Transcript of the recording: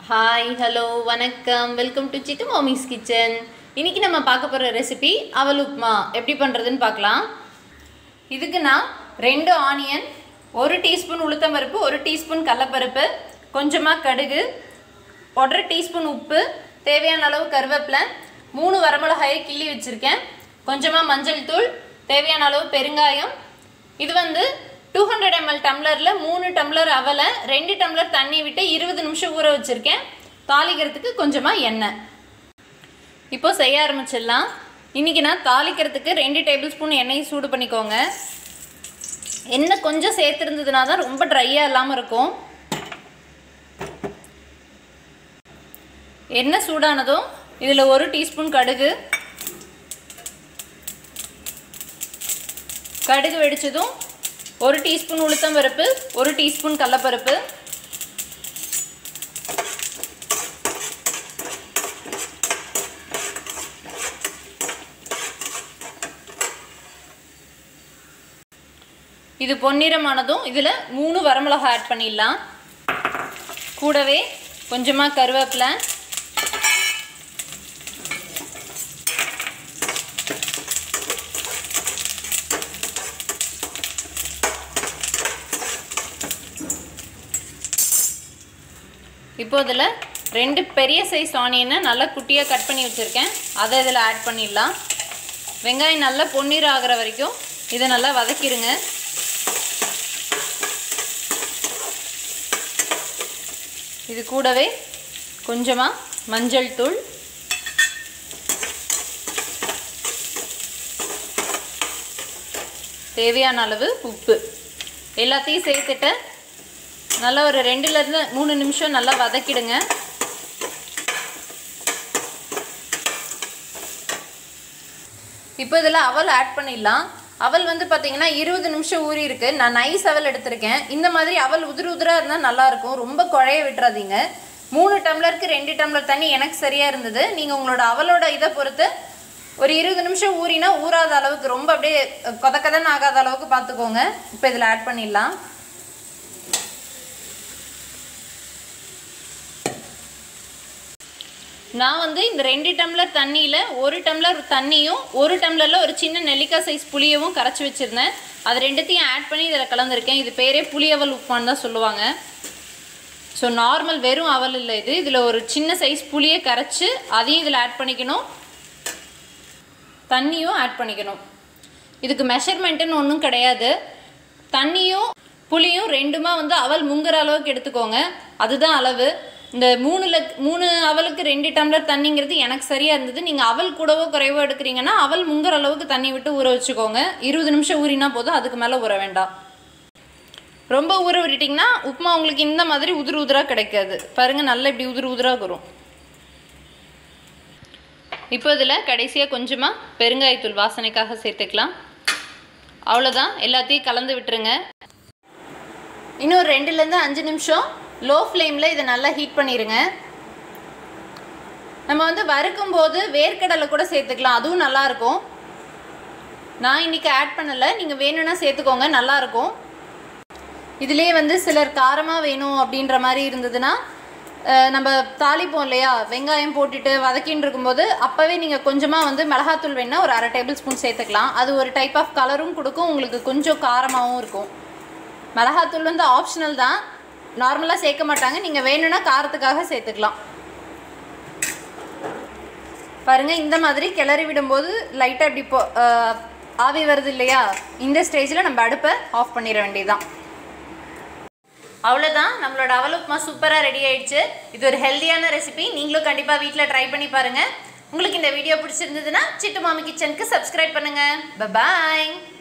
hi hello வணக்கம் welcome to Chittu மாமிஸ் kitchen இன்னைக்கு நம்ம பார்க்க போகிற ரெசிபி அவல் உப்மா எப்படி பண்ணுறதுன்னு பார்க்கலாம் இதுக்கு நான் ரெண்டு ஆனியன் ஒரு டீஸ்பூன் உளுத்தம்பருப்பு ஒரு டீஸ்பூன் கடலப்பருப்பு கொஞ்சமாக கடுகு ஒன்றரை டீஸ்பூன் உப்பு தேவையான அளவு கருவேப்பிலை மூணு வரமிளகாயை கிள்ளி வச்சுருக்கேன் கொஞ்சமாக மஞ்சள் தூள் தேவையான அளவு பெருங்காயம் இது வந்து டூ ஹண்ட்ரட் எம்எல் டம்ளரில் மூணு டம்ளர் அவலை ரெண்டு டம்ளர் தண்ணி விட்டு இருபது நிமிஷம் ஊற வச்சுருக்கேன் தாளிக்கிறதுக்கு கொஞ்சமாக எண்ணெய் இப்போ செய்ய ஆரம்பிச்சிடலாம் இன்றைக்கி நான் தாளிக்கிறதுக்கு ரெண்டு டேபிள் ஸ்பூன் எண்ணெய் சூடு பண்ணிக்கோங்க எண்ணெய் கொஞ்சம் சேர்த்துருந்ததுனா தான் ரொம்ப ட்ரையாக இல்லாமல் இருக்கும் எண்ணெய் சூடானதும் இதில் ஒரு டீஸ்பூன் கடுகு கடுகு வெடிச்சதும் ஒரு டீஸ்பூன் உளுத்தம்பருப்பு ஒரு டீஸ்பூன் கடலப்பருப்பு இது பொன்னிறமானதும் இதில் மூணு வரமிளகா ஆட் பண்ணிடலாம் கூடவே கொஞ்சமாக கருவேப்பிலை இப்போ இதில் ரெண்டு பெரிய சைஸ் ஆனியனை நல்லா குட்டியாக கட் பண்ணி வச்சுருக்கேன் அதை இதில் ஆட் பண்ணிடலாம் வெங்காயம் நல்லா பொன்னீர் ஆகிற வரைக்கும் இதை நல்லா வதக்கிடுங்க இது கூடவே கொஞ்சமாக மஞ்சள் தூள் தேவையான அளவு உப்பு எல்லாத்தையும் சேர்த்துட்டு நல்லா ஒரு ரெண்டுலேருந்து மூணு நிமிஷம் நல்லா வதக்கிடுங்க இப்போ இதில் அவல் ஆட் பண்ணிடலாம் அவல் வந்து பார்த்தீங்கன்னா இருபது நிமிஷம் ஊறி இருக்கு நான் நைஸ் அவல் எடுத்திருக்கேன் இந்த மாதிரி அவல் உதிர உதிராக இருந்தால் நல்லாயிருக்கும் ரொம்ப குழைய விட்டுறாதீங்க மூணு டம்ளருக்கு ரெண்டு டம்ளர் தண்ணி எனக்கு சரியாக இருந்தது நீங்கள் உங்களோட அவலோட இதை பொறுத்து ஒரு இருபது நிமிஷம் ஊறினா ஊறாத அளவுக்கு ரொம்ப அப்படியே கொதக்கதன்னு ஆகாத அளவுக்கு பார்த்துக்கோங்க இப்போ இதில் ஆட் பண்ணிடலாம் நான் வந்து இந்த ரெண்டு டம்ளர் தண்ணியில் ஒரு டம்ளர் தண்ணியும் ஒரு டம்ளரில் ஒரு சின்ன நெல்லிக்காய் சைஸ் புளியவும் கரைச்சி வச்சுருந்தேன் அது ரெண்டுத்தையும் ஆட் பண்ணி இதில் கலந்துருக்கேன் இது பேரே புளியவல் உப்புமான்னு தான் சொல்லுவாங்க ஸோ நார்மல் வெறும் அவல் இல்லை இது இதில் ஒரு சின்ன சைஸ் புளியை கரைச்சி அதையும் இதில் ஆட் பண்ணிக்கணும் தண்ணியும் ஆட் பண்ணிக்கணும் இதுக்கு மெஷர்மெண்ட்டுன்னு ஒன்றும் கிடையாது தண்ணியும் புளியும் ரெண்டுமா வந்து அவல் முங்குற அளவுக்கு எடுத்துக்கோங்க அதுதான் அளவு இந்த மூணுல மூணு அவலுக்கு ரெண்டு டம்ளர் தண்ணிங்கிறது எனக்கு சரியாக இருந்தது நீங்கள் அவல் கூடவோ குறைவோ எடுக்கிறீங்கன்னா அவல் முங்குற அளவுக்கு தண்ணி விட்டு ஊற வச்சுக்கோங்க இருபது நிமிஷம் ஊறினா போதும் அதுக்கு மேலே ஊற வேண்டாம் ரொம்ப ஊற விட்டுட்டிங்கன்னா உப்புமா உங்களுக்கு இந்த மாதிரி உதிர் உதிராக கிடைக்காது பாருங்கள் நல்லா இப்படி உதிர் உதிராக வரும் இப்போ இதில் கடைசியாக கொஞ்சமாக பெருங்காயத்தூள் வாசனைக்காக சேர்த்துக்கலாம் அவ்வளோதான் எல்லாத்தையும் கலந்து விட்டுருங்க இன்னும் ரெண்டுலேருந்து அஞ்சு நிமிஷம் லோ ஃப்ளேமில் இதை நல்லா ஹீட் பண்ணிடுங்க நம்ம வந்து வறுக்கும் போது வேர்க்கடலை கூட சேர்த்துக்கலாம் அதுவும் நல்லாயிருக்கும் நான் இன்றைக்கி ஆட் பண்ணலை நீங்கள் வேணும்னா சேர்த்துக்கோங்க நல்லாயிருக்கும் இதுலேயே வந்து சிலர் காரமாக வேணும் அப்படின்ற மாதிரி இருந்ததுன்னா நம்ம தாளிப்போம் இல்லையா வெங்காயம் போட்டுட்டு வதக்கின்னு இருக்கும்போது அப்போவே நீங்கள் கொஞ்சமாக வந்து மிளகாத்தூள் வேணால் ஒரு அரை டேபிள் ஸ்பூன் சேர்த்துக்கலாம் அது ஒரு டைப் ஆஃப் கலரும் கொடுக்கும் உங்களுக்கு கொஞ்சம் காரமாகவும் இருக்கும் மிளகாத்தூள் வந்து ஆப்ஷனல் தான் நார்மலாக சேர்க்க மாட்டாங்க நீங்கள் வேணும்னா காரத்துக்காக சேர்த்துக்கலாம் பாருங்கள் இந்த மாதிரி கிளறி விடும்போது லைட்டாக இப்படி போ ஆவி வருது இல்லையா இந்த ஸ்டேஜில் நம்ம அடுப்பை ஆஃப் பண்ணிட வேண்டியதுதான் அவ்வளோதான் நம்மளோட அவல் உப்புமா சூப்பராக ரெடி ஆயிடுச்சு இது ஒரு ஹெல்த்தியான ரெசிபி நீங்களும் கண்டிப்பாக வீட்டில் ட்ரை பண்ணி பாருங்கள் உங்களுக்கு இந்த வீடியோ பிடிச்சிருந்ததுன்னா சிட்டு மாமி கிச்சனுக்கு சப்ஸ்கிரைப் பண்ணுங்கள் பாய்